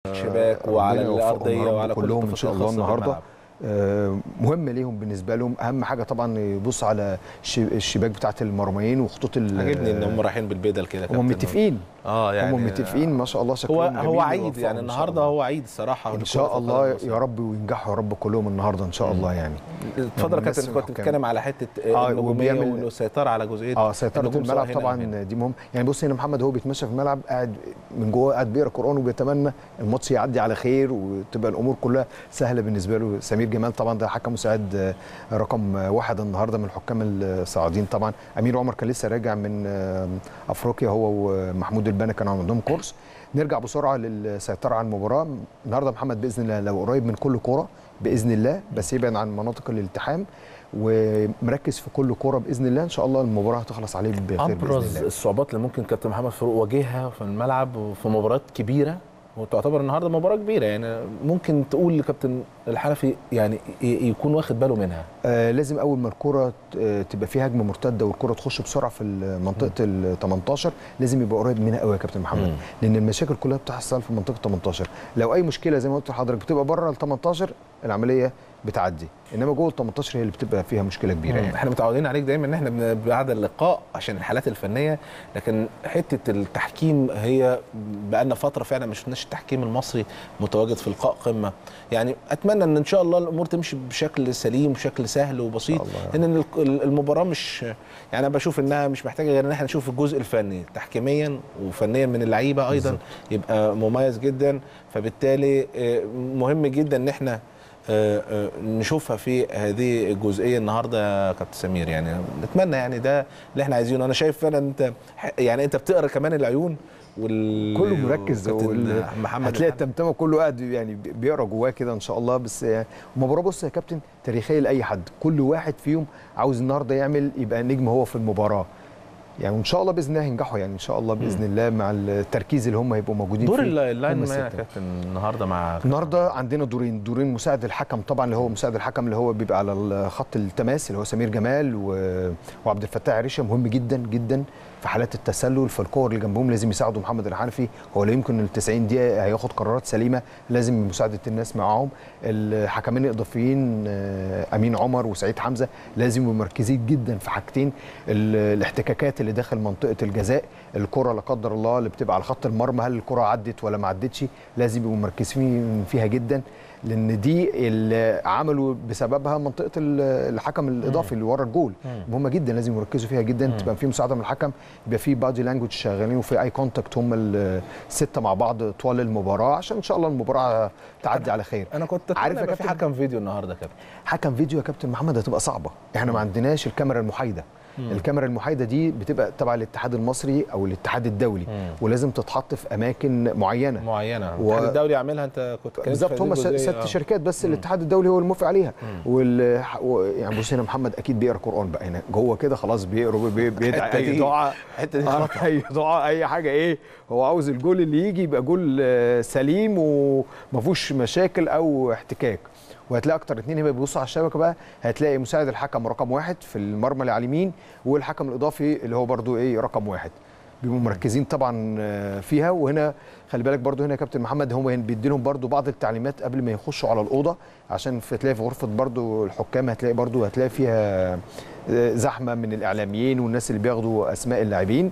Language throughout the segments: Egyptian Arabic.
الشباك وعلى ربنا يوفقهم الارضيه يا رب وعلى كل كلهم ان شاء التفاصيل الله الخاصة النهارده بالملعب. آه، مهم ليهم بالنسبه لهم اهم حاجه طبعا يبص على الش- الشباك بتاعه المرميين وخطوط ال- عجبني ان هم رايحين بالبدل كده هم كابتن. متفقين اه يعني هم متفقين ما شاء الله هو شكلهم هو جميل عيد ويوفقهم يعني إن شاء النهارده الله. هو عيد الصراحه ان ولكرة شاء القدم الله المصرية. يا رب وينجحوا يا رب كلهم النهارده ان شاء الله يعني اتفضل يا الناس كابتن كنت الحكام. بتتكلم على حته آه، النجوميه وبيعمل- والسيطره على جزئيه اه سيطره النجوم سواء الملعب هنا أو طبعا هنا. دي مهم يعني بص هنا محمد هو بيتمشى في الملعب قاعد من جوه قاعد بيقرا قران وبيتمنى الماتش يعدي على خير وتبقى الامور كلها سهله بالنسبه له سمير جمال طبعا ده حكم مساعد آه، رقم آه، واحد النهارده من الحكام الصاعدين طبعا امير عمر كان لسه راجع من آه، افريقيا هو ومحمود البنا كانوا عندهم كورس نرجع بسرعه للسيطره على المباراه النهارده محمد باذن الله لو قريب من كل كوره باذن الله بس يبعد عن مناطق الالتحام ومركز في كل كوره باذن الله ان شاء الله المباراه هتخلص عليه بخير باذن ابرز الله الصعوبات اللي ممكن كابتن محمد فاروق واجهها في الملعب وفي مباريات كبيره وتعتبر النهارده مباراه كبيره يعني ممكن تقول لكابتن الحنفي يعني ي- يكون واخد باله منها آه لازم اول ما الكره ت- آه، تبقى فيها هجمه مرتده والكره تخش بسرعه في منطقه ال 18 لازم يبقى قريب منها قوي يا كابتن محمد مم. لان المشاكل كلها بتحصل في منطقه 18 لو اي مشكله زي ما قلت لحضرتك بتبقى بره ال 18 العمليه بتعدي انما جوه ال 18 هي اللي بتبقى فيها مشكله كبيره يعني احنا متعودين عليك دايما ان احنا بن- بعد اللقاء عشان الحالات الفنيه لكن حته التحكيم هي بقالنا فتره فعلا ما شفناش التحكيم المصري متواجد في لقاء قمه يعني اتمنى ان ان شاء الله الامور تمشي بشكل سليم وبشكل سهل وبسيط الله. لان ال- ال- المباراه مش يعني انا بشوف انها مش محتاجه غير ان احنا نشوف الجزء الفني تحكيميا وفنيا من اللعيبه ايضا بالظبط. يبقى مميز جدا فبالتالي آه، مهم جدا ان احنا آه، آه، نشوفها في هذه الجزئيه النهارده يا كابتن سمير يعني نتمنى يعني ده اللي احنا عايزينه انا شايف فعلا انت يعني انت بتقرا كمان العيون وال كله مركز وكابتن وال- محمد هتلاقي الحنفي. التمتمه كله قاعد يعني بيقرا جواه كده ان شاء الله بس آه، مباراه بص يا كابتن تاريخيه لاي حد كل واحد فيهم عاوز النهارده يعمل يبقى نجم هو في المباراه يعني وان شاء الله باذن الله هينجحوا يعني ان شاء الله باذن الله مع التركيز اللي هم هيبقوا موجودين دور فيه ال- اللاين هم مان يا الستة. كابتن النهارده مع النهارده عندنا دورين دورين مساعد الحكم طبعا اللي هو مساعد الحكم اللي هو بيبقى على خط التماس اللي هو سمير جمال و... وعبد الفتاح عريشه مهم جدا جدا في حالات التسلل فالكور اللي جنبهم لازم يساعدوا محمد الحنفي هو لا يمكن ال 90 دقيقه هياخد قرارات سليمه لازم مساعده الناس معاهم الحكمين الاضافيين آه، امين عمر وسعيد حمزه لازم يبقوا مركزين جدا في حاجتين ال- الاحتكاكات اللي داخل منطقه الجزاء الكره لا قدر الله اللي بتبقى على خط المرمى هل الكره عدت ولا ما عدتش لازم يبقوا مركزين فيها جدا لان دي اللي عملوا بسببها منطقه ال- الحكم الاضافي اللي ورا الجول مهمه جدا لازم يركزوا فيها جدا تبقى في مساعده من الحكم يبقى في بادي لانجوج شغالين وفي اي كونتاكت هم السته مع بعض طوال المباراه عشان ان شاء الله المباراه تعدي على خير انا كنت عارف عارف يا يبقى في كابتن؟ حكم فيديو النهارده يا كابتن حكم فيديو يا كابتن محمد هتبقى صعبه احنا ما عندناش الكاميرا المحايده الكاميرا المحايده دي بتبقى تبع الاتحاد المصري او الاتحاد الدولي مم. ولازم تتحط في اماكن معينه معينه و- الاتحاد الدولي عاملها انت كنت كنت بالظبط في هم هذه ست الجزئية. آه. شركات بس الاتحاد الدولي هو الموافق عليها وال و- يعني بص هنا محمد اكيد بيقرا قران بقى هنا جوه كده خلاص بيقرا بي- بيدعي الحتة اي دي- دعاء الحتة دي آه، خطأ. اي دعاء اي حاجه ايه هو عاوز الجول اللي يجي يبقى جول آه، سليم وما فيهوش مشاكل او احتكاك وهتلاقي اكتر اتنين هيبقى بيبصوا على الشبكه بقى هتلاقي مساعد الحكم رقم واحد في المرمى اللي على اليمين والحكم الاضافي اللي هو برضو ايه رقم واحد بيبقوا مركزين طبعا آه، فيها وهنا خلي بالك برضو هنا يا كابتن محمد هم بيدي لهم برضو بعض التعليمات قبل ما يخشوا على الاوضه عشان في تلاقي في غرفه برضو الحكام هتلاقي برضو هتلاقي فيها آه، زحمه من الاعلاميين والناس اللي بياخدوا اسماء اللاعبين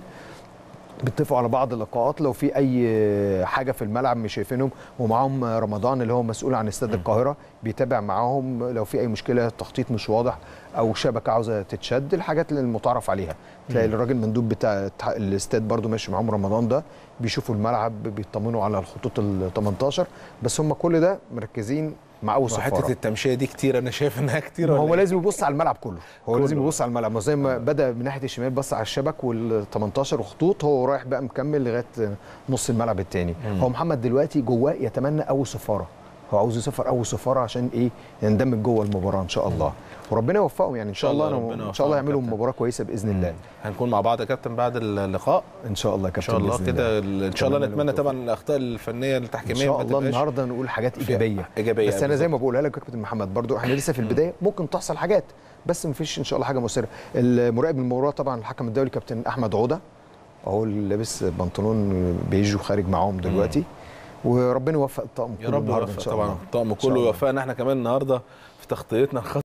بيتفقوا على بعض اللقاءات لو في اي حاجه في الملعب مش شايفينهم ومعاهم رمضان اللي هو مسؤول عن استاد القاهره بيتابع معاهم لو في اي مشكله تخطيط مش واضح او شبكه عاوزه تتشد الحاجات اللي المتعارف عليها تلاقي الراجل مندوب بتاع التح- الاستاد برده ماشي معاهم رمضان ده بيشوفوا الملعب بيطمنوا على الخطوط ال 18 بس هم كل ده مركزين مع اول وحته صفاره التمشيه دي كتير انا شايف انها كتير ما ولا هو إيه؟ لازم يبص على الملعب كله هو كله. لازم يبص على الملعب ما زي ما بدا من ناحيه الشمال بص على الشبك وال 18 وخطوط هو رايح بقى مكمل لغايه نص الملعب الثاني هو محمد دلوقتي جواه يتمنى اول سفاره هو عاوز يسافر اول سفاره عشان ايه يندمج جوه المباراه ان شاء الله وربنا يوفقهم يعني ان شاء الله ربنا أنا ان شاء الله يوفقهم يعملوا كابتن. مباراه كويسه باذن الله هنكون مع بعض يا كابتن بعد اللقاء ان شاء الله يا ان كابتن شاء الله بإذن كده ان شاء الله أتمنى نتمنى لهم طبعا الاخطاء الفنيه ان التحكيميه شاء ما الله تبقاش النهارده نقول حاجات ايجابيه إيجابية بس انا زي بالظبط. ما بقولها لك يا كابتن محمد برضو احنا لسه في البدايه ممكن تحصل حاجات بس مفيش ان شاء الله حاجه مؤثره المراقب المباراه طبعا الحكم الدولي كابتن احمد عوده اهو اللي لابس بنطلون بيج وخارج معاهم دلوقتي وربنا يوفق الطاقم يا كله رب النهاردة إن يوفق شاء طبعا الله. الطقم إن شاء كله الله. يوفقنا احنا كمان النهارده في تغطيتنا